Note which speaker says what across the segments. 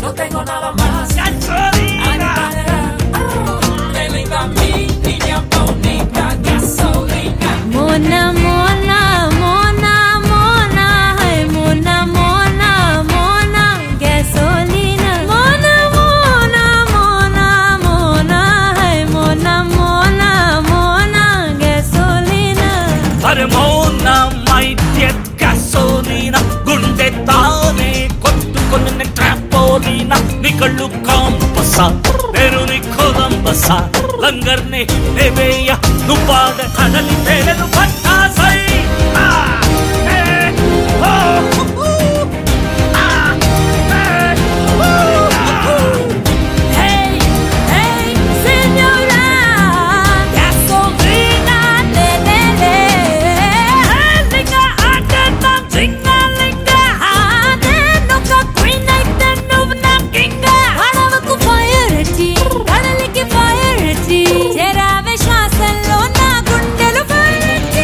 Speaker 1: no tengo nada más. Gasolina. Me venga a mí, niña bonita, gasolina.
Speaker 2: Mona Mona Mona Mona hi Mona Mona Mona గ్యాసోలినా Mona Mona Mona Mona hi Mona Mona Mona గ్యాసోలినా
Speaker 3: అరే మౌన మైట్య గ్యాసోలీన గుండె తానే కొట్టుకొని ట్రాపోలీన నీ కళ్ళు కాంపస నేను నీ కొలంబస లంగర్ని నేవేయ నువ్వు పాడ కడలి పేరను పట్టాసై ఆ, ఏ, ఓ, ఊ, ఆ, ఏ, ఊ, ఆ.
Speaker 2: Hey, hey, señora, gasolina, le, le, le. Linga, akata, zinga, linga. అదేనొక queen అయితే నువ్వు నా king. అడవుకు fire వచ్చి, కడలికి fire వచ్చి, చేరావే శ్వాసల్లో నా గుండెలు fire వచ్చి.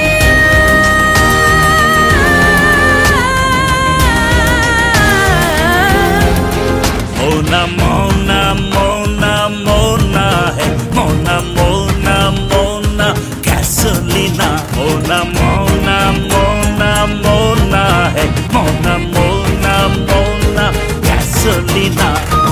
Speaker 3: Mona, Mona, Mona, Mona, hey, Mona, Mona, Mona, gasolina. Mona, Mona, Mona, Mona, hey, Mona, Mona, Mona, gasolina.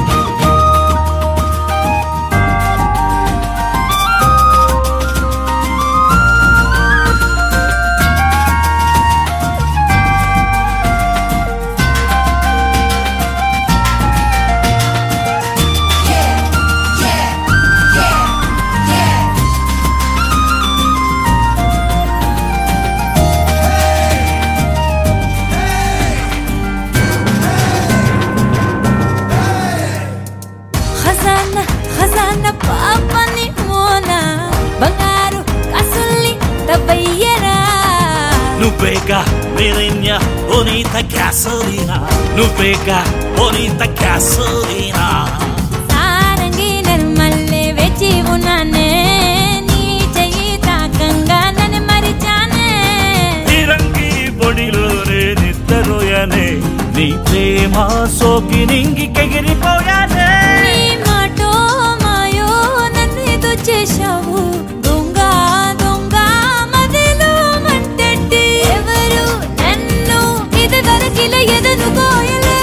Speaker 2: ఖజానా ఖజానా పాపని మోనా బంగారు కాసుల్ని తవ్వయ్యరా
Speaker 3: నువ్వేగా నిరణ్య bonita gasolina. నువ్వేగా bonita gasolina.
Speaker 2: సారంగి నిర్మల్లే వేచి ఉన్నానే నీ చెయ్యి తాకంగా నన్ను మరిచానే
Speaker 3: తిరంగి బొడిలోనే నిద్రపోయానే నీ ప్రేమ సోకి నింగి కెగిరిపోయానే
Speaker 2: నీ మాటో మాయో నన్ను ఏదో చేశావు దొంగ దొంగ మదిలో మంటెట్టి ఎవరు నన్ను ఇది దొరికిల ఎదను కోయలే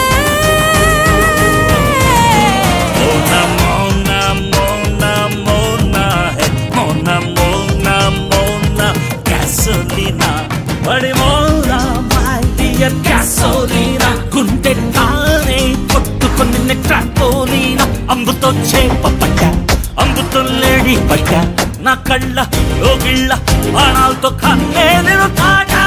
Speaker 3: మోన మోన మోన మోన హే మోన మోన మోన gasolina. బడి మోన మై డియర్ gasolina. గుండె తానే కొట్టుకొని ట్రాపోలీన అంబుతో చేప పట్ట అంబుతో లేడి పట్ట నా కళ్ళ లోగిళ్ళ బాణాలతో కన్నే నేను తాగా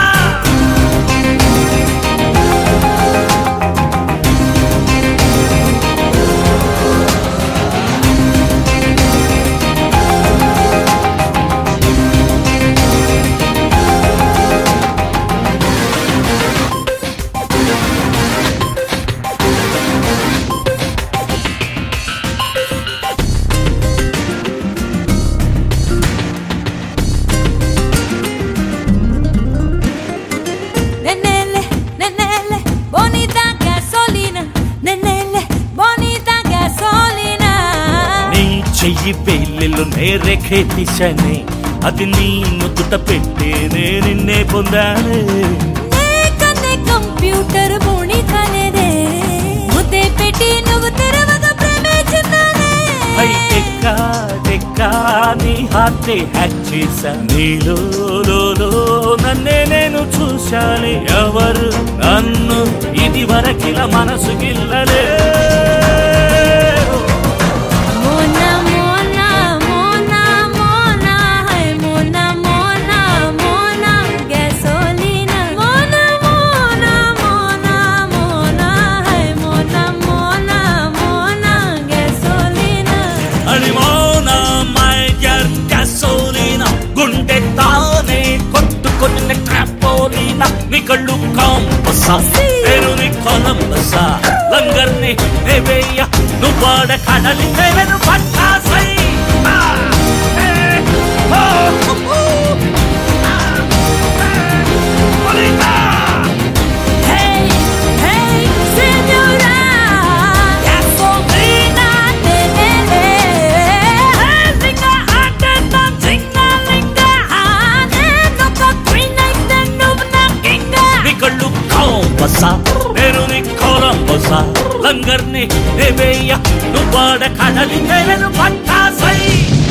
Speaker 2: Nenele, nenele, bonita gasolina. Nenele, bonita gasolina.
Speaker 3: నీ చెయ్యి పెళ్ళిళ్ళు నేరేఖే దిశనే అది నీ ముద్దుట పెట్టేనే నిన్నే పొందానే
Speaker 2: నే కన్నే కంప్యూటర్ బోణి కాలేదే. ముద్దే పెట్టి నువ్వు తెరవగా ప్రేమించుతానే.
Speaker 3: హైటెక్కా టెక్కా నీ హార్టే హ్యాక్ చేశా నీలో లోలో నన్నే నేను చూశానే ఎవరు నన్ను ఇది వరకిల మనసు గిల్లలే
Speaker 2: Mona, Mona, Mona, Mona, hi Mona, Mona, Mona, gasolina. Mona, Mona, Mona, Mona, hi Mona, Mona, Mona, gasolina.
Speaker 3: అడిమోన మైజర్ గ్యాసోలీన గుండె తానే కొట్టుకొని ట్రాపోలీన నీ కళ్ళు కాంపస నేను నీ కొలంబస లంగర్ని నేవేయ నువ్వు వాడ కడలి నేను పట్టాసై ఆ, ఏ, ఓ, ఊ, ఊ, ఆ, ఏ, bonita.
Speaker 2: Hey, hey, señora, gasolina.
Speaker 3: బాణాన్ని నెవేయ నువ్వాడ కడలి నేను పట్టాసై